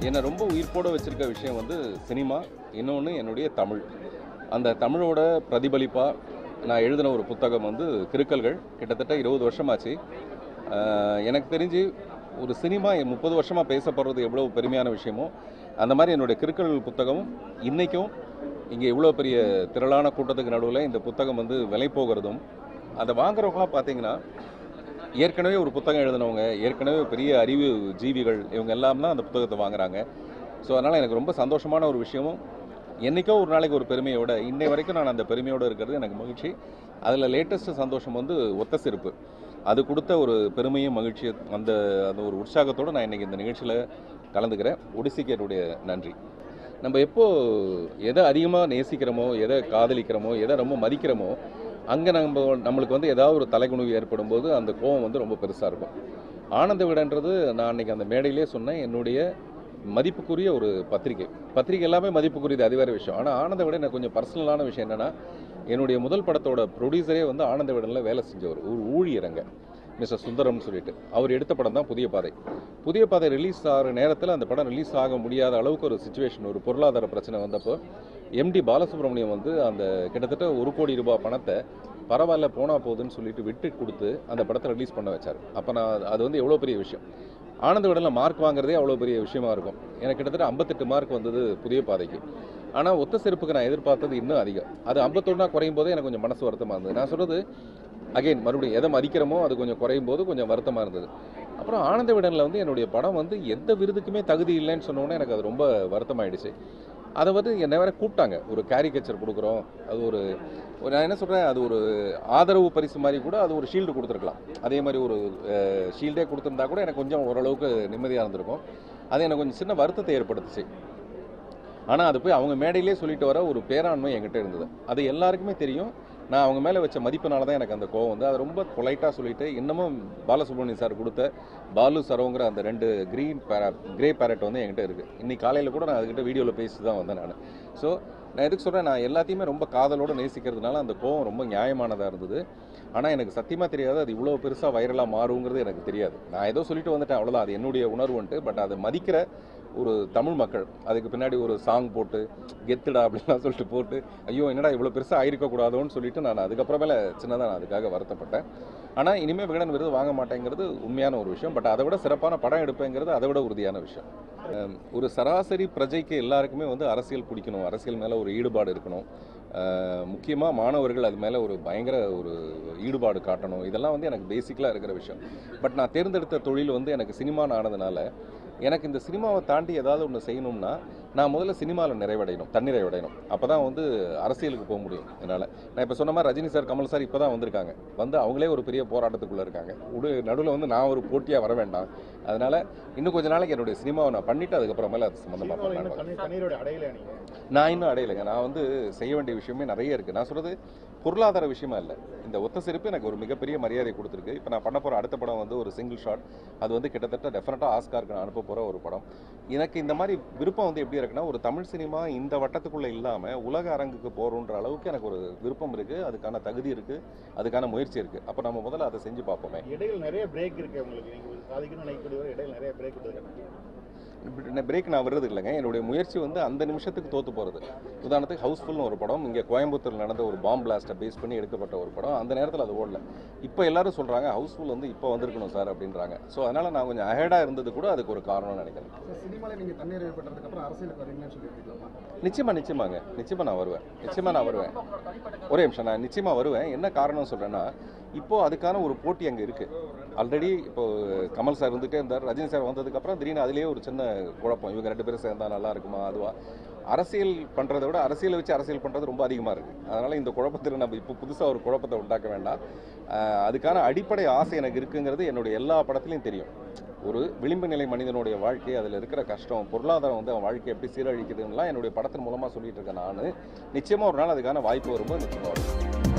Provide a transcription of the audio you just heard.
என்னை ரொம்ப உயிர்ப்போட வச்சிருக்க விஷயம் வந்து சினிமா இன்னொன்று என்னுடைய தமிழ் அந்த தமிழோட பிரதிபலிப்பாக நான் எழுதின ஒரு புத்தகம் வந்து கிறுக்கல்கள் கிட்டத்தட்ட இருபது வருஷமாச்சு ஆஹ் எனக்கு தெரிஞ்சு ஒரு சினிமா முப்பது வருஷமாக பேசப்படுறது எவ்வளோ பெருமையான விஷயமோ அந்த மாதிரி என்னுடைய கிறுக்கல்கள் புத்தகம் இன்றைக்கும் இங்கே இவ்வளோ பெரிய திரளான கூட்டத்துக்கு நடுவில் இந்த புத்தகம் வந்து விலை போகிறதும் அதை வாங்குறவங்களாம் பார்த்தீங்கன்னா ஏற்கனவே ஒரு புத்தகம் எழுதினவங்க ஏற்கனவே பெரிய அறிவு ஜீவிகள் இவங்க எல்லாம் தான் அந்த புத்தகத்தை வாங்குறாங்க ஸோ அதனால் எனக்கு ரொம்ப சந்தோஷமான ஒரு விஷயமும் என்றைக்கோ ஒரு நாளைக்கு ஒரு பெருமையோட இன்னை வரைக்கும் நான் அந்த பெருமையோடு இருக்கிறது எனக்கு மகிழ்ச்சி அதில் லேட்டஸ்ட் சந்தோஷம் வந்து ஒத்த செருப்பு அது கொடுத்த ஒரு பெருமையும் மகிழ்ச்சி அந்த அந்த ஒரு உற்சாகத்தோடு நான் இன்றைக்கி இந்த நிகழ்ச்சியில் கலந்துக்கிறேன் ஒடிசிக்கு என்னுடைய நன்றி நம்ம எப்போ எதை அதிகமாக நேசிக்கிறோமோ எதை காதலிக்கிறோமோ எதை ரொம்ப மதிக்கிறோமோ அங்கே நம்ம நம்மளுக்கு வந்து ஏதாவது ஒரு தலைகுணிவு ஏற்படும் போது அந்த கோபம் வந்து ரொம்ப பெருசாக இருக்கும் ஆனந்த விடன்றது நான் அன்றைக்கி அந்த மேடையிலே சொன்னேன் என்னுடைய மதிப்புக்குரிய ஒரு பத்திரிகை பத்திரிகை எல்லாமே மதிப்புக்குரியது அது வேறு விஷயம் ஆனால் ஆனந்த விட எனக்கு கொஞ்சம் பர்சனலான விஷயம் என்னென்னா என்னுடைய முதல் படத்தோட ப்ரொடியூசரே வந்து ஆனந்த விடனில் வேலை செஞ்சவர் ஒரு ஊழியரங்க மிஸ்டர் சுந்தரம்னு சொல்லிட்டு அவர் எடுத்த படம் தான் புதிய பாதை புதிய பாதை ரிலீஸ் ஆகிற நேரத்தில் அந்த படம் ரிலீஸ் ஆக முடியாத அளவுக்கு ஒரு சுச்சுவேஷன் ஒரு பொருளாதார பிரச்சனை வந்தப்போ எம்டி பாலசுப்ரமணியம் வந்து அந்த கிட்டத்தட்ட ஒரு கோடி ரூபாய் பணத்தை பரவாயில்ல போனா போகுதுன்னு சொல்லிட்டு விட்டு கொடுத்து அந்த படத்தை ரிலீஸ் பண்ண வச்சார் அப்போ நான் அது வந்து எவ்வளோ பெரிய விஷயம் ஆனந்த விடலில் மார்க் வாங்குறதே அவ்வளோ பெரிய விஷயமா இருக்கும் எனக்கு கிட்டத்தட்ட ஐம்பத்தெட்டு மார்க் வந்தது புதிய பாதைக்கு ஆனால் ஒத்த செருப்புக்கு நான் எதிர்பார்த்தது இன்னும் அதிகம் அது ஐம்பத்தொன்னா குறையும் போதே எனக்கு கொஞ்சம் மனசு வருத்தமாக இருந்தது நான் சொல்கிறது அகைன் மறுபடியும் எதை மதிக்கிறோமோ அது கொஞ்சம் குறையும் போது கொஞ்சம் வருத்தமாக இருந்தது அப்புறம் ஆனந்த விடனில் வந்து என்னுடைய படம் வந்து எந்த விருதுக்குமே தகுதி இல்லைன்னு சொன்னோன்னே எனக்கு அது ரொம்ப வருத்தமாயிடுச்சு அதை வந்து என்னை வேற கூப்பிட்டாங்க ஒரு கேரிகேச்சர் கொடுக்குறோம் அது ஒரு ஒரு நான் என்ன சொல்கிறேன் அது ஒரு ஆதரவு பரிசு மாதிரி கூட அது ஒரு ஷீல்டு கொடுத்துருக்கலாம் அதே மாதிரி ஒரு ஷீல்டே கொடுத்துருந்தா கூட எனக்கு கொஞ்சம் ஓரளவுக்கு நிம்மதியாக இருந்திருக்கும் அது எனக்கு கொஞ்சம் சின்ன வருத்தத்தை ஏற்படுத்துச்சு ஆனால் அது போய் அவங்க மேடையிலே சொல்லிட்டு வர ஒரு பேராண்மை என்கிட்ட இருந்தது அது எல்லாருக்குமே தெரியும் நான் அவங்க மேலே வச்ச மதிப்பினால தான் எனக்கு அந்த கோவம் வந்து அது ரொம்ப பொலைட்டாக சொல்லிட்டு இன்னமும் பாலசுப்ரமணியம் சார் கொடுத்த பாலு சரவுங்கிற அந்த ரெண்டு க்ரீன் பேரா கிரே பேரட் வந்து என்கிட்ட இருக்குது இன்னைக்கு காலையில் கூட நான் அதுக்கிட்ட வீடியோவில் பேசி தான் வந்தேன் நான் ஸோ நான் எதுக்கு சொல்கிறேன் நான் எல்லாத்தையுமே ரொம்ப காதலோடு நேசிக்கிறதுனால அந்த கோவம் ரொம்ப நியாயமானதாக இருந்தது ஆனால் எனக்கு சத்தியமாக தெரியாது அது இவ்வளோ பெருசாக வைரலாக மாறுங்கிறது எனக்கு தெரியாது நான் ஏதோ சொல்லிட்டு வந்துட்டேன் அவ்வளோதான் அது என்னுடைய உணர்வுன்ட்டு பட் அதை மதிக்கிற ஒரு தமிழ் மக்கள் அதுக்கு பின்னாடி ஒரு சாங் போட்டு கெத்துடா அப்படின்லாம் சொல்லிட்டு போட்டு ஐயோ என்னடா இவ்வளோ பெருசாக ஆயிருக்கக்கூடாதோன்னு சொல்லிட்டு நான் அதுக்கப்புறமேல சின்னதாக நான் அதுக்காக வருத்தப்பட்டேன் ஆனால் இனிமேல் விகடன் விருது வாங்க மாட்டேங்கிறது உண்மையான ஒரு விஷயம் பட் அதை விட சிறப்பான படம் எடுப்பேங்கிறது அதை விட உறுதியான விஷயம் அஹ் ஒரு சராசரி பிரஜைக்கு எல்லாருக்குமே வந்து அரசியல் பிடிக்கணும் அரசியல் மேலே ஒரு ஈடுபாடு இருக்கணும் முக்கியமாக மாணவர்கள் அது மேலே ஒரு பயங்கர ஒரு ஈடுபாடு காட்டணும் இதெல்லாம் வந்து எனக்கு பேசிக்கலாக இருக்கிற விஷயம் பட் நான் தேர்ந்தெடுத்த தொழில் வந்து எனக்கு சினிமான்னு ஆனதுனால எனக்கு இந்த சினிமாவை தாண்டி ஏதாவது ஒன்று செய்யணும்னா நான் முதல்ல சினிமாவில் நிறைவடையணும் தன்னிறைவடையணும் அப்போ தான் வந்து அரசியலுக்கு போக முடியும் என்னால் நான் இப்போ சொன்ன மாதிரி ரஜினி சார் கமல் சார் இப்போ தான் வந்திருக்காங்க வந்து அவங்களே ஒரு பெரிய போராட்டத்துக்குள்ளே இருக்காங்க உடு நடுவில் வந்து நான் ஒரு போட்டியாக வர வேண்டாம் அதனால் இன்னும் கொஞ்ச நாளைக்கு என்னுடைய சினிமாவை நான் பண்ணிவிட்டு அதுக்கப்புறமேல அது சம்மந்தமாக சினிமாவில் பண்ணலாம் இன்னும் கண்ணீர் கண்ணீரோட அடையில நீங்க நான் இன்னும் அடையலைங்க நான் வந்து செய்ய வேண்டிய விஷயமே நிறைய இருக்குது நான் சொல்கிறது பொருளாதார விஷயமா இல்லை இந்த ஒத்த செருப்பு எனக்கு ஒரு மிகப்பெரிய மரியாதை கொடுத்துருக்கு இப்போ நான் பண்ண போகிற அடுத்த படம் வந்து ஒரு சிங்கிள் ஷாட் அது வந்து கிட்டத்தட்ட டெஃபினட்டாக ஆஸ்காருக்கு நான் அனுப்ப போகிற ஒரு படம் எனக்கு இந்த மாதிரி விருப்பம் வந்து எப்படி இருக்குன்னா ஒரு தமிழ் சினிமா இந்த வட்டத்துக்குள்ளே இல்லாமல் உலக அரங்குக்கு போகிறோன்ற அளவுக்கு எனக்கு ஒரு விருப்பம் இருக்குது அதுக்கான தகுதி இருக்குது அதுக்கான முயற்சி இருக்குது அப்போ நம்ம முதல்ல அதை செஞ்சு பார்ப்போமே இடையில நிறைய பிரேக் இருக்கு உங்களுக்கு நீங்க ஒரு சாதிக்கணும்னு நினைக்கக்கூடிய வரை இடையில நிறைய பிரேக் விட்டுருக்காங்க பிரேக் நான் வர்றது இல்லைங்க என்னுடைய முயற்சி வந்து அந்த நிமிஷத்துக்கு தோத்து போகிறது உதாரணத்துக்கு ஹவுஸ்ஃபுல்னு ஒரு படம் இங்கே கோயம்புத்தூரில் நடந்த ஒரு பாம் பிளாஸ்ட்டை பேஸ் பண்ணி எடுக்கப்பட்ட ஒரு படம் அந்த நேரத்தில் அது ஓடல இப்போ எல்லாரும் சொல்கிறாங்க ஹவுஸ்ஃபுல் வந்து இப்போ வந்திருக்கணும் சார் அப்படின்றாங்க ஸோ அதனால் நான் கொஞ்சம் அஹேடாக இருந்தது கூட அதுக்கு ஒரு காரணம்னு நினைக்கிறேன் சார் சினிமாவில் நீங்கள் தண்ணீர் ஏற்பட்டதுக்கு அப்புறம் அரசியலுக்கு வரீங்கன்னு சொல்லியிருக்கீங்களா நிச்சயமா நிச்சயமாங்க நிச்சயமா நான் வருவேன் நிச்சயமா நான் வருவேன் ஒரே நிமிஷம் நான் நிச்சயமா வருவேன் என்ன காரணம் சொல்றேன்னா இப்போ அதுக்கான ஒரு போட்டி அங்கே இருக்கு ஆல்ரெடி இப்போ கமல் சார் இருந்துட்டே இருந்தார் ரஜினி சார் வந்ததுக்கு அப்புறம் திடீர்னு அதுலேயே ஒரு சின்ன குழப்பம் இவங்க ரெண்டு பேரும் சேர்ந்தா நல்லா இருக்குமா அதுவா அரசியல் பண்றதை விட அரசியலை வச்சு அரசியல் பண்றது ரொம்ப அதிகமா இருக்கு அதனால இந்த குழப்பத்தில் நம்ம இப்போ புதுசா ஒரு குழப்பத்தை உண்டாக்க வேண்டாம் ஆஹ் அதுக்கான அடிப்படை ஆசை எனக்கு இருக்குங்கிறது என்னுடைய எல்லா படத்துலையும் தெரியும் ஒரு விளிம்பு நிலை மனிதனுடைய வாழ்க்கை அதில் இருக்கிற கஷ்டம் பொருளாதாரம் வந்து அவன் வாழ்க்கை எப்படி சீரழிக்குதுன்னெலாம் என்னுடைய படத்தின் மூலமாக சொல்லிட்டு இருக்கேன் நான் நிச்சயமாக ஒரு நாள் அதுக்கான வாய்ப்பு வரும்போது நிச்சயமாக வரும்